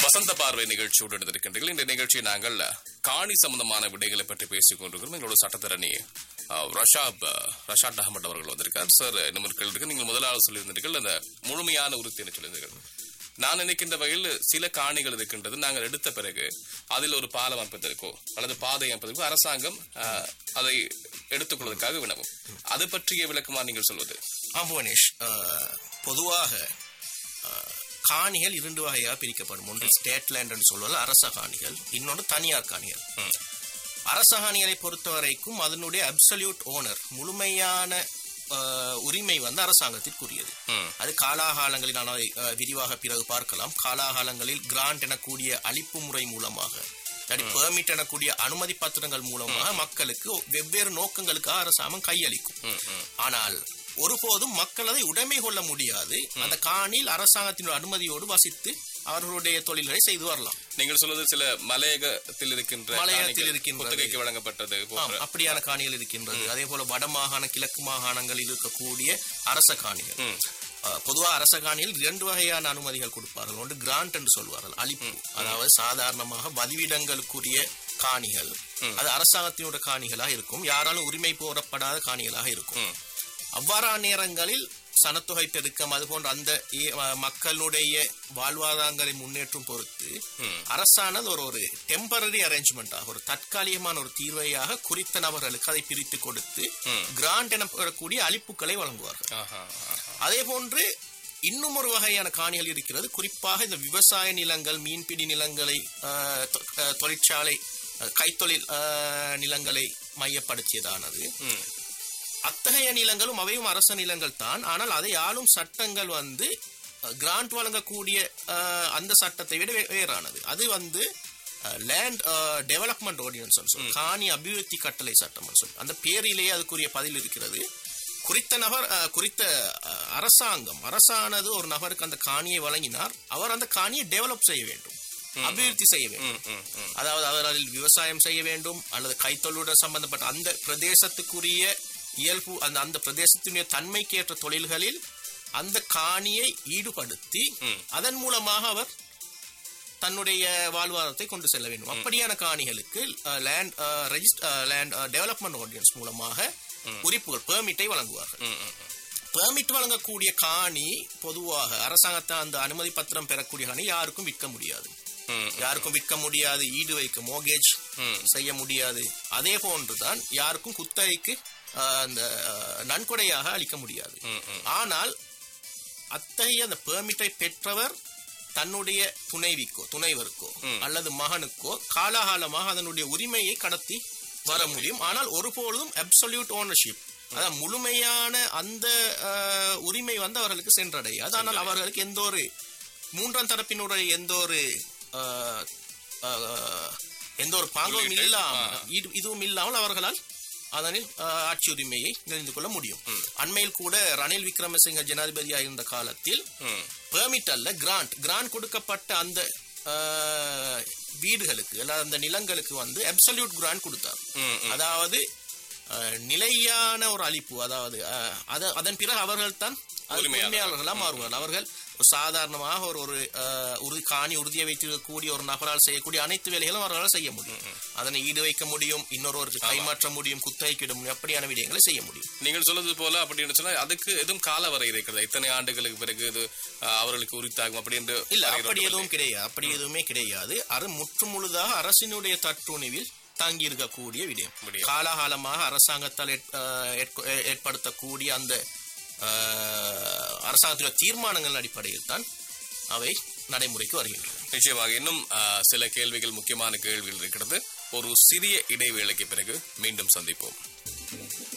வசந்த பார்வை நிகழ்ச்சியோடு எடுத்திருக்கின்றீர்கள் இந்த நிகழ்ச்சியை நாங்கள் காணி சம்பந்தமான விடைகளை பற்றி பேசிக் கொண்டிருக்கிறோம் எங்களோட சட்டத்தரணி அஹ், ரஷாப் அஹ், ரஷாத் அகமட் அவர்கள் வந்திருக்கார் சார் இன்னும் ஒரு கேள்வி இருக்கு நீங்கள் முதலாவது சொல்லியிருந்தீர்கள் அந்த முழுமையான உறுதி என்று சொல்லியிருந்தீர்கள் நான் நினைக்கின்ற வகையில் சில காணிகள் இருக்கின்றது நாங்கள் எடுத்த பிறகு அதில் ஒரு பாலம் அமைப்பதற்கோ அல்லது பாதை அமைப்பதற்கோ அரசாங்கம் அஹ், அதை எடுத்துக்கொள்வதற்காக வினவும் அது பற்றிய விளக்கமா நீங்கள் சொல்வது ஆம் புவனேஷ் அஹ், பொதுவாக அஹ், காணிகள் இரண்டு வகையாக பிரிக்கப்படும் ஒன்று ஸ்டேட் லேண்ட் சொல்வது அரச காணிகள் இன்னொன்று தனியார் காணிகள் அரச காணிகளை பொறுத்த வரைக்கும் அதனுடைய அப்சல்யூட் ஓனர் முழுமையான அஹ், உரிமை வந்து அரசாங்கத்திற்குரியது ம். அது காலாகாலங்களில் நான் அதை அஹ், விரிவாக பிறகு பார்க்கலாம் காலாகாலங்களில் கிராண்ட் எனக்கூடிய அளிப்பு முறை மூலமாக பெர்மிட் எனக்கூடிய அனுமதி பத்திரங்கள் மூலமாக மக்களுக்கு வெவ்வேறு நோக்கங்களுக்காக அரசாங்கம் கையளிக்கும் ம், ம். ஆனால் ஒருபோதும் மக்கள் அதை உடைமை கொள்ள முடியாது அந்த காணியில் அரசாங்கத்தின் அனுமதியோடு வசித்து அவர்களுடைய தொழில்களை செய்து வரலாம் நீங்கள் சொல்வது சில மலையகத்தில் இருக்கின்ற மலையகத்தில் காணிகள் இருக்கின்றது. குத்தகைக்கு வழங்கப்பட்டது ஆம், போன்ற அப்படியான காணிகள் இருக்கின்றது அதே போல வடமாகாண கிழக்கு மாகாணங்களில் இருக்கக்கூடிய அரச காணிகள் ம். அஹ், பொதுவா அரச காணியில் இரண்டு வகையான அனுமதிகள் கொடுப்பார்கள் ஒன்று கிராண்ட் என்று சொல்வார்கள் அளிப்பு அதாவது சாதாரணமாக வதிவிடங்களுக்குரிய காணிகள் அது அரசாங்கத்தினுடைய காணிகளாக இருக்கும் யாராலும் உரிமை கோரப்படாத காணிகளாக இருக்கும் ம். அவ்வாறான நேரங்களில் சனத்தொகை பெருக்கம் அது போன்ற அந்த இ- அஹ் மக்களுடைய வாழ்வாதாரங்களை முன்னேற்றம் பொறுத்து அரசானது ஒரு ஒரு டெம்பரரி அரேஞ்ச்மெண்டாக ஒரு தற்காலிகமான ஒரு தீர்வையாக குறித்த நபர்களுக்கு அதை பிரித்து கொடுத்து கிராண்ட் எனப்படக்கூடிய அளிப்புகளை வழங்குவார்கள் ஆஹா, ஆஹா. அதே போன்று இன்னும் ஒரு வகையான காணிகள் இருக்கிறது குறிப்பாக இந்த விவசாய நிலங்கள் மீன்பிடி நிலங்களை அஹ், தொ- அஹ், தொழிற்சாலை அஹ், கைத்தொழில் அஹ், நிலங்களை மையப்படுத்தியதானது ம். அத்தகைய நிலங்களும் அவையும் அரச நிலங்கள் தான் ஆனால் அதை ஆளும் சட்டங்கள் வந்து கிராண்ட் வழங்கக்கூடிய அஹ், அந்த சட்டத்தை விட வே- வேறானது அது வந்து லேண்ட் டெவலப்மெண்ட் ஆர்டினன்ஸ் சொல்லி காணி அபிவிருத்தி கட்டளை சட்டம் சொல்லி அந்த பேரிலேயே அதுக்குரிய பதில் இருக்கிறது குறித்த நபர் அஹ், குறித்த அஹ், அரசாங்கம் அரசானது ஒரு நபருக்கு அந்த காணியை வழங்கினார் அவர் அந்த காணியை டெவலப் செய்ய வேண்டும் அபிவிருத்தி செய்ய வேண்டும் ம், ம், ம். அதாவது அவர் அதில் விவசாயம் செய்ய வேண்டும் அல்லது கைத்தொழிலுடன் சம்பந்தப்பட்ட அந்த பிரதேசத்துக்குரிய இயல்பு அந்த அந்த பிரதேசத்தினுடைய தன்மைக்கேற்ற தொழில்களில் அந்த காணியை ஈடுபடுத்தி அதன் மூலமாக அவர் தன்னுடைய வாழ்வாதாரத்தை கொண்டு செல்ல வேண்டும் அப்படியான காணிகளுக்கு land register land development ordinance மூலமாக குறிப்புகள் பெர்மிட்டை வழங்குவார்கள் ம், ம், ம். பெர்மிட் வழங்கக்கூடிய காணி பொதுவாக அரசாங்கத்தை அந்த அனுமதி பத்திரம் பெறக்கூடிய காணி யாருக்கும் விற்க முடியாது ம், யாருக்கும் விற்க முடியாது ஈடு வைக்க மோகேஜ் ம். செய்ய முடியாது அதே போன்றுதான் யாருக்கும் குத்தகைக்கு ஆஹ், அந்த ஆஹ், நன்கொடையாக அளிக்க முடியாது ம், ம். ஆனால் அத்தகைய அந்த பெர்மிட்டை பெற்றவர் தன்னுடைய துணைவிக்கோ துணைவருக்கோ அல்லது மகனுக்கோ காலாகாலமாக அதனுடைய உரிமையை கடத்தி வர முடியும் ஆனால் ஒருபொழுதும் அப்சல்யூட் ஓனர்ஷிப் அதாவது முழுமையான அந்த ஆஹ், உரிமை வந்து அவர்களுக்கு சென்றடையாது ஆனால் அவர்களுக்கு எந்த ஒரு மூன்றாம் தரப்பினுடைய எந்த ஒரு ஆஹ், ஆஹ், எந்த ஒரு பாங்கவும் உள்ளீட்டை, இல்லாமல் இது- இதுவும் இல்லாமல் அவர்களால் அதனில் ஆஹ், ஆட்சி உரிமையை தெரிந்து கொள்ள முடியும் அண்மையில் கூட ரணில் விக்ரமசிங்க ஜனாதிபதியாக இருந்த காலத்தில் ம். பெர்மிட் அல்ல கிராண்ட் கிராண்ட் கொடுக்கப்பட்ட அந்த ஆஹ், வீடுகளுக்கு அல்ல அந்த நிலங்களுக்கு வந்து அப்சல்யூட் கிராண்ட் கொடுத்தார் ம், அதாவது ஆஹ், நிலையான ஒரு அளிப்பு அதாவது ஆஹ், அத- அதன் பிறகு அவர்கள் தான் உரிமையாளர். உரிமையாளர்களாக மாறுவார்கள் அவர்கள் ஒரு சாதாரணமாக ஒரு ஒரு ஆஹ், உறுதி காணி உறுதியை வைத்திருக்கக்கூடிய ஒரு நபரால் செய்யக்கூடிய அனைத்து வேலைகளும் அவர்களால் செய்ய முடியும் அதனை ஈடு வைக்க முடியும் இன்னொருவருக்கு கைமாற்ற முடியும் குத்தகைக்கு இட முடியும் அப்படியான விடயங்களை செய்ய முடியும் நீங்கள் சொல்றது போல அப்படின்னு சொன்னா அதுக்கு எதுவும் கால வரை இருக்கிறது இத்தனை ஆண்டுகளுக்கு பிறகு இது அஹ், அவர்களுக்கு உரித்தாகும் அப்படி என்று இல்ல வரையறுக்கப்படவில்லை. அப்படி எதுவும் கிடையாது அப்படி எதுவுமே கிடையாது அது முற்று முழுதாக அரசினுடைய தற்றுணிவில் தங்கி இருக்கக்கூடிய விடயம் விடயம். காலாகாலமாக அரசாங்கத்தால் ஏற்- ஆஹ் ஏற்க- ஏ- ஏற்படுத்தக்கூடிய அந்த ஆஹ், அரசாங்கத்தினுடைய தீர்மானங்கள் அடிப்படையில் தான் அவை நடைமுறைக்கு வருகின்றன நிச்சயமாக இன்னும் அஹ், சில கேள்விகள் முக்கியமான கேள்விகள் இருக்கிறது ஒரு சிறிய இடைவேளைக்கு பிறகு மீண்டும் சந்திப்போம்